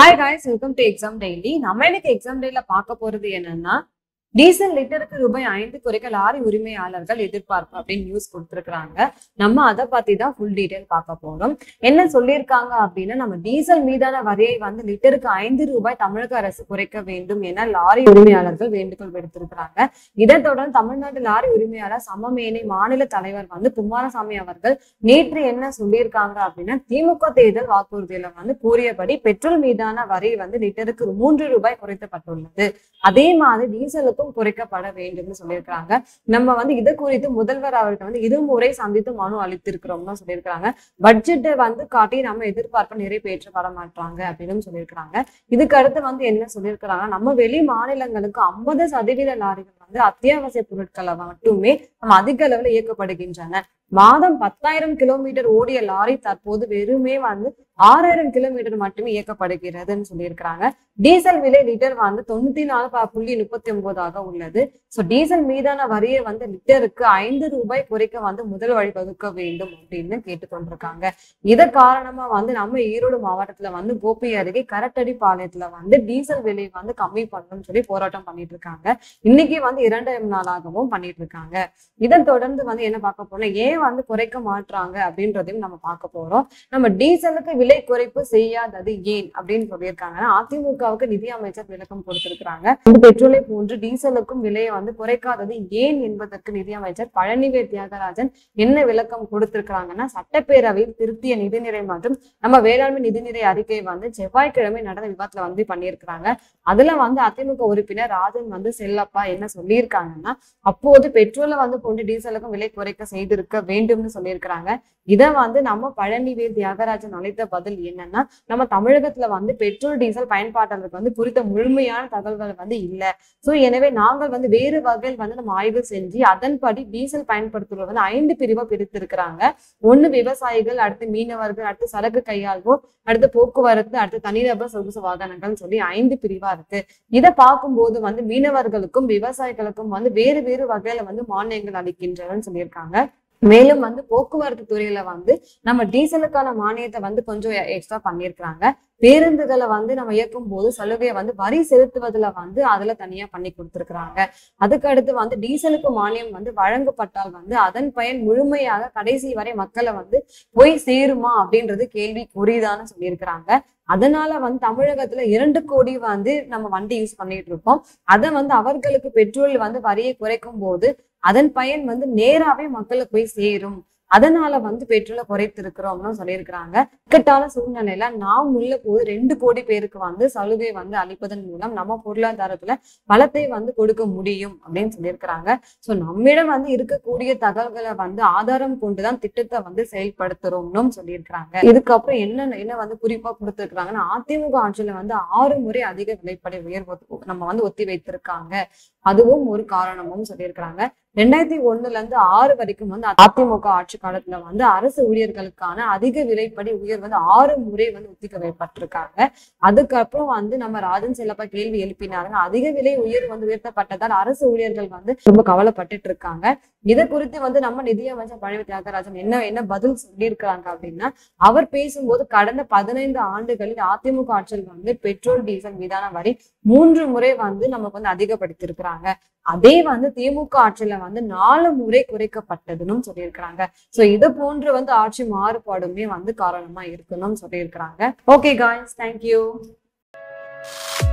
hi guys welcome to exam daily நம்ம இன்னைக்கு exam டேல பார்க்க போறது என்னன்னா டீசல் லிட்டருக்கு ரூபாய் ஐந்து குறைக்க லாரி உரிமையாளர்கள் எதிர்பார்ப்பு அப்படின்னு நியூஸ் கொடுத்துருக்காங்க நம்ம அதை பத்தி தான் ஃபுல் டீடைல் பார்க்க போறோம் என்ன சொல்லியிருக்காங்க அப்படின்னா நம்ம டீசல் மீதான வரியை வந்து லிட்டருக்கு ஐந்து ரூபாய் தமிழக அரசு குறைக்க வேண்டும் என லாரி உரிமையாளர்கள் வேண்டுகோள் விடுத்திருக்கிறாங்க இதை தொடர்ந்து தமிழ்நாடு லாரி உரிமையாளர் சமமேனை மாநில தலைவர் வந்து குமாரசாமி அவர்கள் நேற்று என்ன சொல்லியிருக்காங்க அப்படின்னா திமுக தேர்தல் வாக்குறுதியில வந்து கூறியபடி பெட்ரோல் மீதான வரி வந்து லிட்டருக்கு மூன்று ரூபாய் குறைக்கப்பட்டுள்ளது அதே மாதிரி டீசலுக்கும் குறைக்கப்பட வேண்டும்னு சொல்லியிருக்காங்க நம்ம வந்து இது குறித்து முதல்வர் அவர்கிட்ட வந்து இருமுறை சந்தித்து மனு அளித்திருக்கிறோம்னு சொல்லியிருக்காங்க பட்ஜெட்டை வந்து காட்டி நம்ம எதிர்பார்ப்பை நிறைவேற்றப்பட மாட்டாங்க அப்படின்னு சொல்லியிருக்காங்க இதுக்கு அடுத்து வந்து என்ன சொல்லியிருக்கிறாங்க நம்ம வெளி மாநிலங்களுக்கு ஐம்பது சதவீத லாரிகள் வந்து அத்தியாவசிய பொருட்களை மட்டுமே நம்ம அதிக அளவில் இயக்கப்படுகின்றன மாதம் பத்தாயிரம் கிலோமீட்டர் ஓடிய லாரி தற்போது வெறுமே வந்து ஆறாயிரம் கிலோமீட்டர் மட்டுமே இயக்கப்படுகிறதுன்னு சொல்லியிருக்கிறாங்க டீசல் விலை லிட்டர் வந்து தொண்ணூத்தி நாலு ப- புள்ளி முப்பத்தி ஒன்பதாக உள்ளது ஸோ டீசல் மீதான வரியை வந்து லிட்டருக்கு ஐந்து ரூபாய் குறைக்க வந்து முதல் வழி வகுக்க வேண்டும் அப்படின்னு கேட்டுக்கொண்டிருக்காங்க இத காரணமா வந்து நம்ம ஈரோடு மாவட்டத்துல வந்து கோபி அருகே கரட்டடி பாளையத்துல வந்து டீசல் விலை வந்து கம்மி பண்ணணும்னு சொல்லி போராட்டம் பண்ணிட்டு இருக்காங்க இன்னைக்கு வந்து இரண்டாயிரம் நாளாகவும் பண்ணிட்டு இருக்காங்க இதன் தொடர்ந்து வந்து என்ன பார்க்க போறோம் ஏன் வந்து குறைக்க மாட்றாங்க அப்படின்றதையும் நம்ம பார்க்க போறோம் நம்ம டீசலுக்கு விலை குறைப்பு செய்யாதது ஏன் அப்படின்னு சொல்லியிருக்காங்க அதிமுகவுக்கு நிதி அமைச்சர் விளக்கம் கொடுத்திருக்கிறாங்க இந்த பெட்ரோலை போன்று டீசலுக்கும் விலையை வந்து குறைக்காதது ஏன் என்பதற்கு நிதி அமைச்சர் பழனிவேல் தியாகராஜன் என்ன விளக்கம் கொடுத்திருக்கிறாங்கன்னா சட்டப்பேரவையில் திருத்திய நிதிநிலை மற்றும் நம்ம வேளாண்மை நிதிநிலை அறிக்கை வந்து செவ்வாய்க்கிழமை நடந்த விவாதத்துல வந்து பண்ணியிருக்கிறாங்க அதுல வந்து அதிமுக உறுப்பினர் ராஜன் வந்து செல்லப்பா என்ன சொல்லியிருக்காங்கன்னா அப்போது பெட்ரோலை வந்து போன்று டீசலுக்கும் விலை குறைக்க செய்திருக்க வேண்டும்னு சொல்லியிருக்கிறாங்க இதை வந்து நம்ம பழனிவேல் தியாகராஜன் அளித்த பதில் என்னன்னா நம்ம தமிழகத்துல வந்து பெட்ரோல் டீசல் பயன்பாட்டாளருக்கு வந்து குறித்த முழுமையான தகவல்கள் வந்து இல்ல சோ எனவே நாங்கள் வந்து வேறு வகையில் வந்து நம்ம ஆய்வு செஞ்சு அதன்படி டீசல் பயன்படுத்துவது வந்து ஐந்து பிரிவா பிரித்திருக்கிறாங்க ஒண்ணு விவசாயிகள் அடுத்து மீனவர்கள் அடுத்து சரக்கு கையாள்வோர் அடுத்து போக்குவரத்து அடுத்து தனிநபர் சொகுசு வாகனங்கள் சொல்லி ஐந்து பிரிவா இருக்கு இதை பார்க்கும்போது வந்து மீனவர்களுக்கும் விவசாயிகளுக்கும் வந்து வேறு வேறு வகையில வந்து மானியங்கள் அளிக்கின்றனன்னு சொல்லியிருக்காங்க மேலும் வந்து போக்குவரத்து துறையில வந்து நம்ம டீசலுக்கான மானியத்தை வந்து கொஞ்சம் எக்ஸ்ட்ரா பண்ணியிருக்கிறாங்க பேருந்துகளை வந்து நம்ம இயக்கும் போது சலுகையை வந்து வரி செலுத்துவதுல வந்து அதுல தனியா பண்ணி கொடுத்துருக்குறாங்க அதுக்கு அடுத்து வந்து டீசலுக்கு மானியம் வந்து வழங்கப்பட்டால் வந்து அதன் பயன் முழுமையாக கடைசி வரை மக்களை வந்து போய் சேருமா அப்படின்றது கேள்வி குறிதான்னு சொல்லியிருக்கிறாங்க அதனால வந்து தமிழகத்துல இரண்டு கோடி வந்து நம்ம வண்டி யூஸ் பண்ணிட்டு இருக்கோம் அதை வந்து அவர்களுக்கு பெட்ரோல் வந்து வரியை குறைக்கும் போது அதன் பயன் வந்து நேராவே மக்களுக்கு போய் சேரும் அதனால வந்து பெட்ரோலை குறைத்திருக்கிறோம்னு சொல்லியிருக்கிறாங்க இக்கட்டான சூழ்நிலையில நாம் உள்ள போது ரெண்டு கோடி பேருக்கு வந்து சலுகை வந்து அளிப்பதன் மூலம் நம்ம பொருளாதாரத்துல பலத்தை வந்து கொடுக்க முடியும் அப்படின்னு சொல்லியிருக்கிறாங்க சோ நம்மிடம் வந்து இருக்கக்கூடிய தகவல்களை வந்து ஆதாரம் கொண்டுதான் திட்டத்தை வந்து செயல்படுத்துறோம்னு சொல்லியிருக்கிறாங்க இதுக்கப்புறம் என்ன என்ன வந்து குறிப்பா கொடுத்திருக்கிறாங்கன்னா அதிமுக ஆட்சியில வந்து ஆறு முறை அதிக விலைப்படை உயர்வு நம்ம வந்து ஒத்தி வைத்திருக்காங்க அதுவும் ஒரு காரணமும் சொல்லியிருக்கிறாங்க ரெண்டாயிரத்தி ஒண்ணுல இருந்து ஆறு வரைக்கும் வந்து அதிமுக ஆட்சி காலத்துல வந்து அரசு ஊழியர்களுக்கான அதிக விலைப்படி உயர்வு வந்து ஆறு முறை வந்து ஒத்திக்க வைப்பட்டிருக்காங்க அதுக்கப்புறம் வந்து நம்ம ராஜன் செல்லப்பா கேள்வி எழுப்பினாருங்க அதிக விலை உயர்வு வந்து உயர்த்தப்பட்டதால் அரசு ஊழியர்கள் வந்து ரொம்ப கவலைப்பட்டுட்டு இருக்காங்க இதை குறித்து வந்து நம்ம நிதியமைச்சர் பழனி தியாகராஜன் என்ன என்ன பதில் சொல்லியிருக்கிறாங்க அப்படின்னா அவர் பேசும்போது கடந்த பதினைந்து ஆண்டுகளில் அதிமுக ஆட்சியில் வந்து பெட்ரோல் டீசல் மீதான வரி மூன்று முறை வந்து நமக்கு வந்து அதிகப்படுத்தியிருக்கிறாங்க அதே வந்து திமுக ஆட்சியில வந்து நாலு முறை குறைக்கப்பட்டதுன்னு சொல்லியிருக்கிறாங்க சோ இது போன்று வந்து ஆட்சி மாறுபாடுமே வந்து காரணமா இருக்கணும்னு சொல்லியிருக்கிறாங்க ஓகே காய்ஸ் தேங்க்யூ